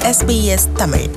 SBS Tamil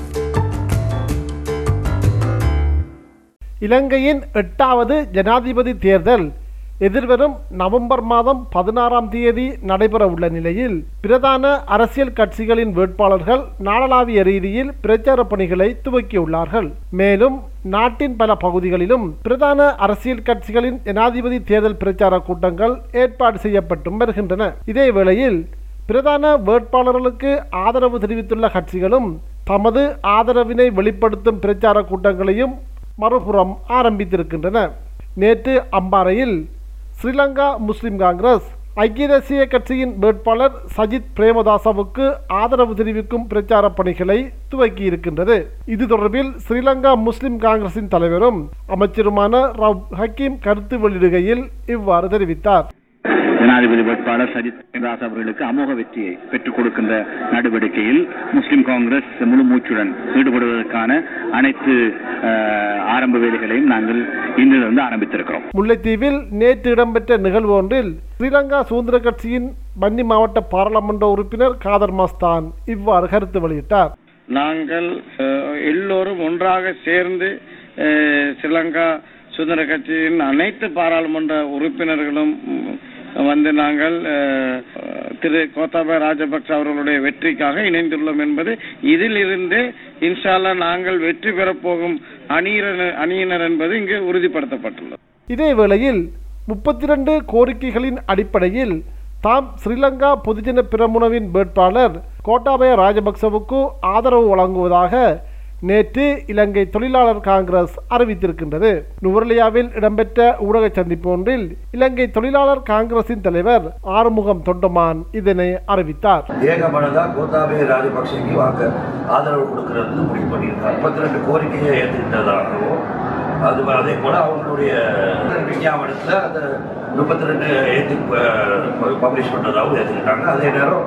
இலங்கையின் எட்டாவது ஜனாதிபதி தேர்தல் எதிர்வரும் நவம்பர் மாதம் பதினாறாம் தேதி நடைபெற உள்ள நிலையில் பிரதான அரசியல் கட்சிகளின் வேட்பாளர்கள் நாடளாவிய ரீதியில் பிரச்சார பணிகளை துவக்கியுள்ளார்கள் மேலும் நாட்டின் பல பகுதிகளிலும் பிரதான அரசியல் கட்சிகளின் ஜனாதிபதி தேர்தல் பிரச்சார கூட்டங்கள் ஏற்பாடு செய்யப்பட்டும் வருகின்றன இதே வேளையில் பிரதான வேட்பாளர்களுக்கு ஆதரவு தெரிவித்துள்ள கட்சிகளும் தமது ஆதரவினை வெளிப்படுத்தும் பிரச்சார கூட்டங்களையும் மறுபுறம் ஆரம்பித்திருக்கின்றன நேற்று அம்பாறையில் ஸ்ரீலங்கா முஸ்லிம் காங்கிரஸ் ஐக்கிய தேசிய கட்சியின் வேட்பாளர் சஜித் பிரேமதாசவுக்கு ஆதரவு தெரிவிக்கும் பிரச்சார பணிகளை துவக்கி இருக்கின்றது இது தொடர்பில் ஸ்ரீலங்கா முஸ்லிம் காங்கிரசின் தலைவரும் அமைச்சருமான ரவ் ஹக்கீம் கருத்து வெளியிடுகையில் இவ்வாறு தெரிவித்தார் ஜனாதிபதி வேட்பாளர் சஜித் பிரேமதாஸ் அவர்களுக்கு அமோக வெற்றியை பெற்றுக் கொடுக்கின்ற நடவடிக்கையில் முஸ்லிம் காங்கிரஸ் முழு மூச்சுடன் ஈடுபடுவதற்கான அனைத்து அஹ், ஆரம்ப வேலைகளையும் நாங்கள் இன்றிலிருந்து ஆரம்பித்திருக்கிறோம் முல்லைத்தீவில் நேற்று இடம்பெற்ற நிகழ்வு ஒன்றில் ஸ்ரீலங்கா சுதந்திர கட்சியின் பன்னி மாவட்ட பாராளுமன்ற உறுப்பினர் காதர் மஸ்தான் இவ்வாறு கருத்து வெளியிட்டார் நாங்கள் அஹ், எல்லோரும் ஒன்றாக சேர்ந்து அஹ், ஸ்ரீலங்கா சுதந்திர கட்சியின் அனைத்து பாராளுமன்ற உறுப்பினர்களும் ம், வந்து நாங்கள் அஹ், திரு கோத்தாபய ராஜபக்ச அவர்களுடைய வெற்றிக்காக இணைந்துள்ளோம் என்பது இதிலிருந்து இன்ஷால்லா நாங்கள் வெற்றி பெறப் போகும் அணியினர் அணியினர் என்பது இங்கு உறுதிப்படுத்தப்பட்டுள்ளது இதே வேளையில் முப்பத்தி இரண்டு கோரிக்கைகளின் அடிப்படையில் தாம் ஸ்ரீலங்கா பொதுஜன பிரமுனவின் வேட்பாளர் கோட்டாபய ராஜபக்சவுக்கு ஆதரவு வழங்குவதாக நேற்று இலங்கை தொழிலாளர் காங்கிரஸ் அறிவித்திருக்கின்றது நுவர்லியாவில் இடம்பெற்ற ஊடக சந்திப்பு ஒன்றில் இலங்கை தொழிலாளர் காங்கிரசின் தலைவர் ஆறுமுகம் தொண்டமான் இதனை அறிவித்தார் ஏகமனதா கோத்தாபய ராஜபக்சேக்கு வாக்கு ஆதரவு கொடுக்கறதுன்னு முடிவு பண்ணியிருக்காங்க முப்பத்தி ரெண்டு கோரிக்கையை ஏற்றுக்கிட்டதாகவும் அது அதே போல அவங்களுடைய விஞ்ஞாபனத்தில் அந்த முப்பத்தி ரெண்டு ஏற்று பப்ளிஷ் பண்ணுறதாகவும் ஏற்றுக்கிட்டாங்க அதே நேரம்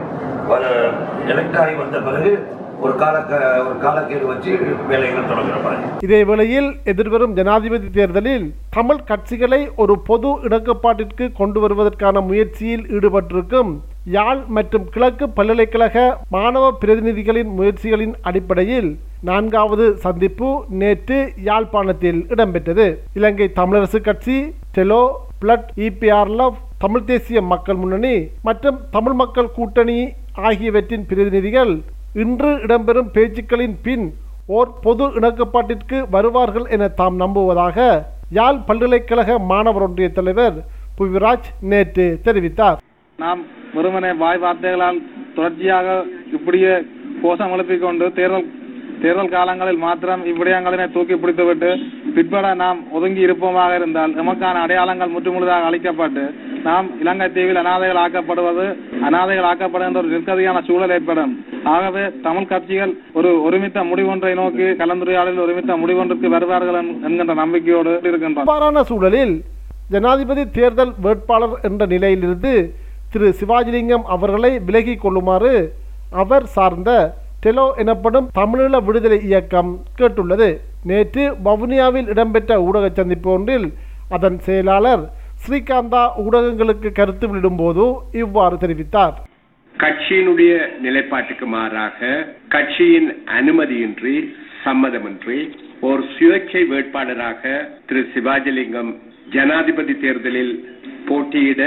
எலெக்ட் ஆகி வந்த பிறகு ஒரு கால ஒரு காலக்கேடு வச்சு வேலைகள் தொடங்குற மாதிரி இதே வேளையில் எதிர்வரும் ஜனாதிபதி தேர்தலில் தமிழ் கட்சிகளை ஒரு பொது இணக்கப்பாட்டிற்கு கொண்டு வருவதற்கான முயற்சியில் ஈடுபட்டிருக்கும் யாழ் மற்றும் கிழக்கு பல்கலைக்கழக மாணவ பிரதிநிதிகளின் முயற்சிகளின் அடிப்படையில் நான்காவது சந்திப்பு நேற்று யாழ்ப்பாணத்தில் இடம்பெற்றது இலங்கை தமிழரசு கட்சி டெலோ பிளட் இபிஆர்எல்எஃப் தமிழ் தேசிய மக்கள் முன்னணி மற்றும் தமிழ் மக்கள் கூட்டணி ஆகியவற்றின் பிரதிநிதிகள் இன்று இடம்பெறும் பேச்சுக்களின் பின் ஓர் பொது இணக்கப்பாட்டிற்கு வருவார்கள் என தாம் நம்புவதாக யாழ் பல்கலைக்கழக மாணவர் ஒன்றிய தலைவர் புவிராஜ் நேற்று தெரிவித்தார் நாம் வெறுமனே வாய் வார்த்தைகளால் தொடர்ச்சியாக இப்படியே கோஷம் எழுப்பிக் கொண்டு தேர்தல் தேர்தல் காலங்களில் மாத்திரம் இவ்விடயங்களினை தூக்கி பிடித்துவிட்டு பிற்பட நாம் ஒதுங்கி இருப்போமாக இருந்தால் எமக்கான அடையாளங்கள் முற்றுமுழுதாக அளிக்கப்பட்டு நாம் இலங்கை தீவில் அனாதைகள் ஆக்கப்படுவது அனாதைகள் ஆக்கப்படுகின்ற ஒரு நிற்கதியான சூழல் ஏற்படும் ஆகவே தமிழ் கட்சிகள் ஒரு ஒருமித்த முடிவொன்றை நோக்கி கலந்துரையாடலில் ஒருமித்த முடிவொன்றுக்கு வருவார்கள் என்- என்கின்ற நம்பிக்கையோடு இருக்கின்றோம் இவ்வாறான சூழலில் ஜனாதிபதி தேர்தல் வேட்பாளர் என்ற நிலையிலிருந்து திரு சிவாஜிலிங்கம் அவர்களை விலகிக் கொள்ளுமாறு அவர் சார்ந்த டெலோ எனப்படும் தமிழீழ விடுதலை இயக்கம் கேட்டுள்ளது நேற்று வவுனியாவில் இடம்பெற்ற ஊடக சந்திப்பு ஒன்றில் அதன் செயலாளர் ஸ்ரீகாந்தா ஊடகங்களுக்கு கருத்து வெளியிடும்போது இவ்வாறு தெரிவித்தார் கட்சியினுடைய நிலைப்பாட்டுக்கு மாறாக கட்சியின் அனுமதியின்றி சம்மதமின்றி ஒரு சுயேட்சை வேட்பாளராக திரு சிவாஜிலிங்கம் ஜனாதிபதி தேர்தலில் போட்டியிட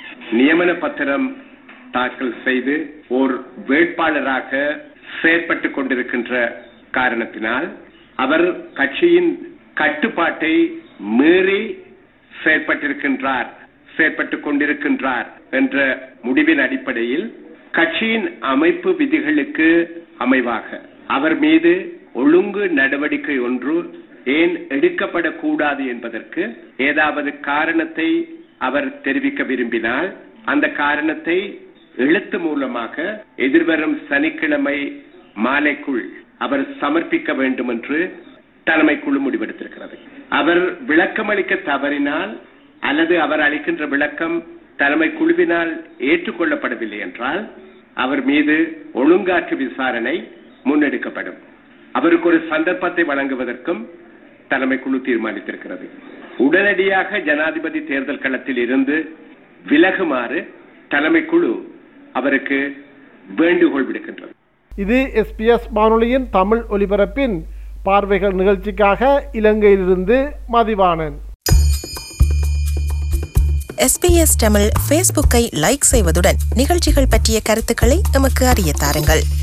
நியமன பத்திரம் தாக்கல் செய்து ஒரு வேட்பாளராக செயற்பட்டுக் கொண்டிருக்கின்ற காரணத்தினால் அவர் கட்சியின் கட்டுப்பாட்டை மீறி செயற்பட்டிருக்கின்றார் செயற்பட்டுக் கொண்டிருக்கின்றார் என்ற முடிவின் அடிப்படையில் கட்சியின் அமைப்பு விதிகளுக்கு அமைவாக அவர் மீது ஒழுங்கு நடவடிக்கை ஒன்று ஏன் எடுக்கப்படக்கூடாது என்பதற்கு ஏதாவது காரணத்தை அவர் தெரிவிக்க விரும்பினால் அந்த காரணத்தை எழுத்து மூலமாக எதிர்வரும் சனிக்கிழமை மாலைக்குள் அவர் சமர்ப்பிக்க வேண்டும் என்று தலைமை குழு முடிவெடுத்திருக்கிறது அவர் விளக்கம் அளிக்க தவறினால் அல்லது அவர் அளிக்கின்ற விளக்கம் தலைமை குழுவினால் ஏற்றுக்கொள்ளப்படவில்லை என்றால் அவர் மீது ஒழுங்காற்று விசாரணை முன்னெடுக்கப்படும் அவருக்கு ஒரு சந்தர்ப்பத்தை வழங்குவதற்கும் தலைமை குழு தீர்மானித்திருக்கிறது உடனடியாக ஜனாதிபதி தேர்தல் களத்தில் இருந்து விலகுமாறு தலைமை குழு அவருக்கு வேண்டுகோள் விடுக்கின்றது இது எஸ்பிஎஸ் வானொலியின் தமிழ் ஒலிபரப்பின் பார்வைகள் நிகழ்ச்சிக்காக இலங்கையிலிருந்து மதிவாணன் எஸ்பிஎஸ் தமிழ் ஃபேஸ்புக்கை லைக் செய்வதுடன் நிகழ்ச்சிகள் பற்றிய கருத்துக்களை எமக்கு அறிய தாருங்கள்